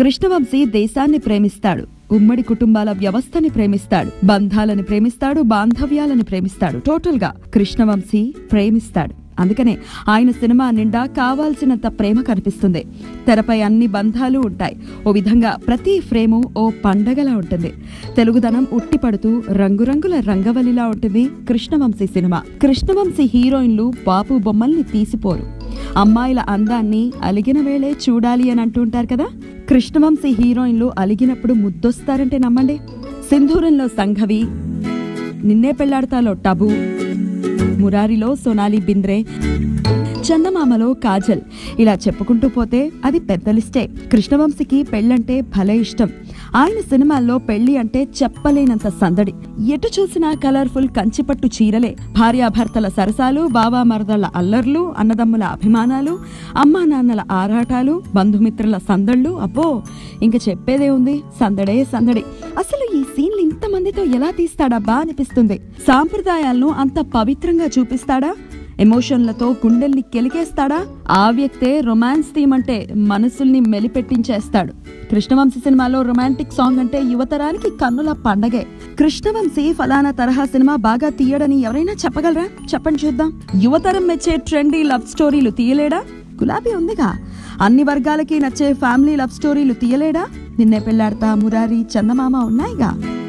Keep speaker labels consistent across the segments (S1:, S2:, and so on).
S1: కృష్ణవంశీ దేశాన్ని ప్రేమిస్తాడు ఉమ్మడి కుటుంబాల వ్యవస్థని ప్రేమిస్తాడు బంధాలని ప్రేమిస్తాడు బాంధవ్యాలను ప్రేమిస్తాడు టోటల్ గా కృష్ణవంశీ ప్రేమిస్తాడు అందుకనే ఆయన సినిమా నిండా కావాల్సినంత ప్రేమ కనిపిస్తుంది తెరపై అన్ని బంధాలు ఉంటాయి ఓ విధంగా ప్రతి ఫ్రేము ఓ పండగలా ఉంటుంది తెలుగుదనం ఉట్టిపడుతూ రంగురంగుల రంగవల్లిలా ఉంటుంది కృష్ణవంశీ సినిమా కృష్ణవంశీ హీరోయిన్లు బాపు బొమ్మల్ని తీసిపోరు అమ్మాయిల అందాన్ని అలిగిన వేళే చూడాలి అని అంటుంటారు కదా కృష్ణవంశీ హీరోయిన్లు అలిగినప్పుడు ముద్దొస్తారంటే నమ్మండి సింధూరంలో సంఘవి నిన్నే పెళ్లాడతాలో టబు మురారిలో సోనాలి బింద్రే చందమామలో కాజల్ ఇలా చెప్పుకుంటూ పోతే అది పెద్ద లిస్టే కృష్ణవంశీకి పెళ్ళంటే భలే ఇష్టం ఆయన సినిమాల్లో పెళ్లి అంటే చెప్పలేనంత సందడి ఎటు చూసినా కలర్ఫుల్ కంచిపట్టు చీరలే భార్యాభర్తల సరసాలు బావా మరదళ్ల అల్లర్లు అన్నదమ్ముల అభిమానాలు అమ్మా నాన్నల ఆరాటాలు బంధుమిత్రుల సందళ్ళు అబ్బో ఇంక చెప్పేదే ఉంది సందడే సందడి అసలు ఈ సీన్లు ఇంతమందితో ఎలా తీస్తాడబ్బా అనిపిస్తుంది సాంప్రదాయాలను అంత పవిత్రంగా చూపిస్తాడా ఎమోషన్లతో గుండెల్ని కెలికేస్తాడా ఆ వ్యక్తే రొమాన్స్ థీమ్ అంటే మనసుల్ని మెలిపెట్టించేస్తాడు కృష్ణవంశీ సినిమాలో రొమాంటిక్ సాంగ్ అంటే యువతరానికి కన్నుల పండగే కృష్ణవంశీ ఫలానా తరహా సినిమా బాగా తీయడని ఎవరైనా చెప్పగలరా చెప్పండి చూద్దాం యువతరం మెచ్చే ట్రెండీ లవ్ స్టోరీలు తీయలేడా గులాబీ ఉందిగా అన్ని వర్గాలకి నచ్చే ఫ్యామిలీ లవ్ స్టోరీలు తీయలేడా నిన్నే పెళ్లాడతా మురారి చందమామ ఉన్నాయిగా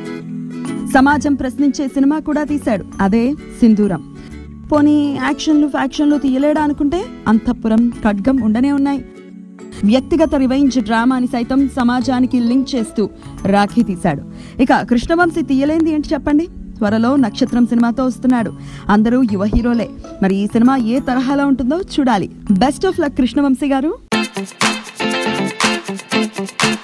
S1: సమాజం ప్రశ్నించే సినిమా కూడా తీశాడు అదే సింధూరం పోనీ యాక్షన్లు ఫ్యాక్షన్లు తీయలేడా అనుకుంటే అంతఃపురం ఖడ్గం ఉండనే ఉన్నాయి వ్యక్తిగత రివెంజ్ డ్రామాని సైతం సమాజానికి లింక్ చేస్తూ రాఖీ తీశాడు ఇక కృష్ణవంశీ తీయలేంది ఏంటి చెప్పండి త్వరలో నక్షత్రం సినిమాతో వస్తున్నాడు అందరూ యువ హీరోలే మరి ఈ సినిమా ఏ తరహాలో ఉంటుందో చూడాలి బెస్ట్ ఆఫ్ లక్ కృష్ణవంశీ గారు